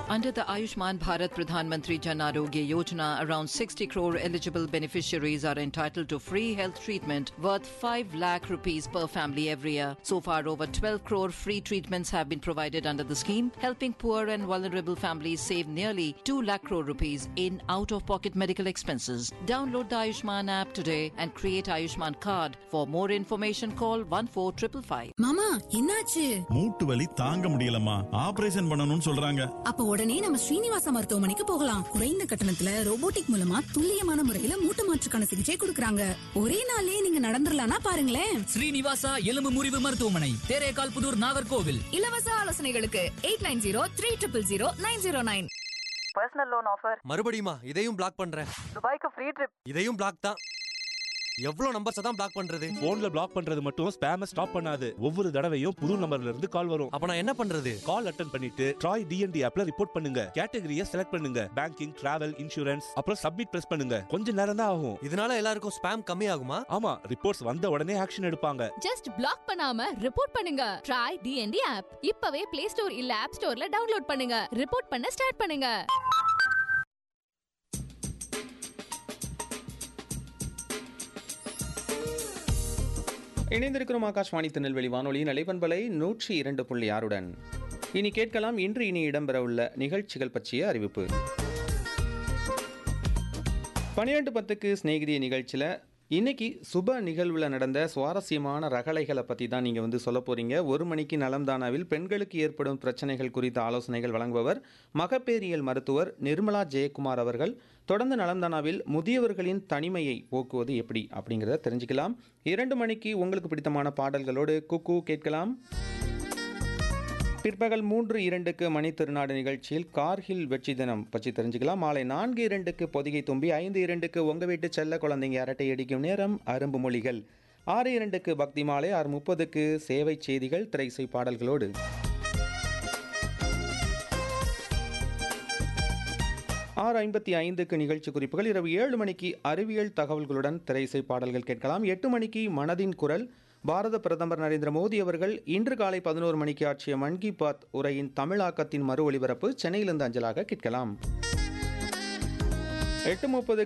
Under the Ayushman Bharat Pradhan Mantri Jan Arogya Yojana, around 60 crore eligible beneficiaries are entitled to free health treatment worth 5 lakh rupees per family every year. So far, over 12 crore free treatments have been provided under the scheme, helping poor and vulnerable families save nearly 2 lakh crore rupees in out-of-pocket medical expenses. Download the Ayushman app today and create Ayushman card. For more information, call 14555. மாமா என்னாச்சு மூட்டு வலி தாங்க முடியலம்மா operation பண்ணணும்னு சொல்றாங்க அப்ப உடனே நம்ம ஸ்ரீனிவாச மருத்துவமனைக்கு போகலாம் குறைந்த கட்டணத்துல ரோபோட்டிக் மூலமா துல்லியமான முறையில மூட்டு மாற்றுக்கான சிகிச்சை கொடுக்கறாங்க ஒரே நாள்லயே நீங்க நடந்துடலாம்னா பாருங்களேன் ஸ்ரீனிவாசா எலும்பு முறிவு மருத்துவமனை தேரேகால் புதூர் நாகர்கோவில் இலவச ஆலோசனைகளுக்கு eight nine zero three triple zero nine zero nine personal loan offer மறுபடியுமா இதையும் பிளாக் பண்றேன் துபாய்க்கு ஃப்ரீ ட்ரிப் இதையும் பிளாக் தான் எவ்வளவு நம்பர்ஸ் தான் பிளாக் பண்றது போன்ல பிளாக் பண்றது மட்டும் ஸ்பேம ஸ்டாப் பண்ணாது ஒவ்வொரு தடவையும் புது நம்பர்ல இருந்து கால் வரும் அப்ப நான் என்ன பண்றது கால் அட்டன் பண்ணிட்டு ட்ராய் டிஎன்டி ஆப்ல ரிப்போர்ட் பண்ணுங்க கேட்டகரியை செலக்ட் பண்ணுங்க பேங்கிங் டிராவல் இன்சூரன்ஸ் அப்புறம் சப்மிட் பிரஸ் பண்ணுங்க கொஞ்ச நேரம் தான் ஆகும் இதனால எல்லாருக்கும் ஸ்பேம் கம்மி ஆகுமா ஆமா ரிப்போர்ட்ஸ் வந்த உடனே ஆக்ஷன் எடுப்பாங்க ஜஸ்ட் பிளாக் பண்ணாம ரிப்போர்ட் பண்ணுங்க ட்ரை டிஎன்டி ஆப் இப்பவே பிளே ஸ்டோர் இல்ல ஆப் ஸ்டோர்ல டவுன்லோட் பண்ணுங்க ரிப்போர்ட் பண்ண ஸ்டார்ட் பண்ணுங்க இணைந்திருக்கிறோம் ஆகாஷ்வாணி திருநெல்வேலி வானொலியின் அலைபண்பலை நூற்றி இரண்டு புள்ளி ஆறுடன் இனி கேட்கலாம் இன்று இனி இடம்பெறவுள்ள நிகழ்ச்சிகள் பற்றிய அறிவிப்பு பன்னிரெண்டு பத்துக்கு சிநேகிதிய நிகழ்ச்சியில் இன்னைக்கு சுப நிகழ்வில் நடந்த சுவாரஸ்யமான ரகளைகளை பற்றி தான் நீங்கள் வந்து சொல்ல போகிறீங்க ஒரு மணிக்கு நலம்தானாவில் பெண்களுக்கு ஏற்படும் பிரச்சனைகள் குறித்த ஆலோசனைகள் வழங்குபவர் மகப்பேறியல் மருத்துவர் நிர்மலா ஜெயக்குமார் அவர்கள் தொடர்ந்து நலம்தானாவில் முதியவர்களின் தனிமையை போக்குவது எப்படி அப்படிங்கிறத தெரிஞ்சுக்கலாம் இரண்டு மணிக்கு உங்களுக்கு பிடித்தமான பாடல்களோடு குக்கு கேட்கலாம் பிற்பகல் மூன்று இரண்டுக்கு மணி திருநாடு நிகழ்ச்சியில் கார்கில் வெற்றி தினம் பற்றி தெரிஞ்சுக்கலாம் மாலை நான்கு இரண்டுக்கு பொதிகை தும்பி ஐந்து இரண்டுக்கு உங்க வீட்டு செல்ல குழந்தைங்க அரட்டை அடிக்கும் நேரம் அரும்பு மொழிகள் ஆறு இரண்டுக்கு பக்தி மாலை ஆறு முப்பதுக்கு சேவை செய்திகள் திரைசை பாடல்களோடு ஆறு ஐம்பத்தி ஐந்துக்கு நிகழ்ச்சி குறிப்புகள் இரவு ஏழு மணிக்கு அறிவியல் தகவல்களுடன் திரைசை பாடல்கள் கேட்கலாம் எட்டு மணிக்கு மனதின் குரல் பாரத பிரதமர் நரேந்திர மோடி அவர்கள் இன்று காலை பதினோரு மணிக்கு ஆற்றிய மன் கி பாத் உரையின் தமிழாக்கத்தின் மறு ஒலிபரப்பு சென்னையிலிருந்து அஞ்சலாக கேட்கலாம் எட்டு முப்பது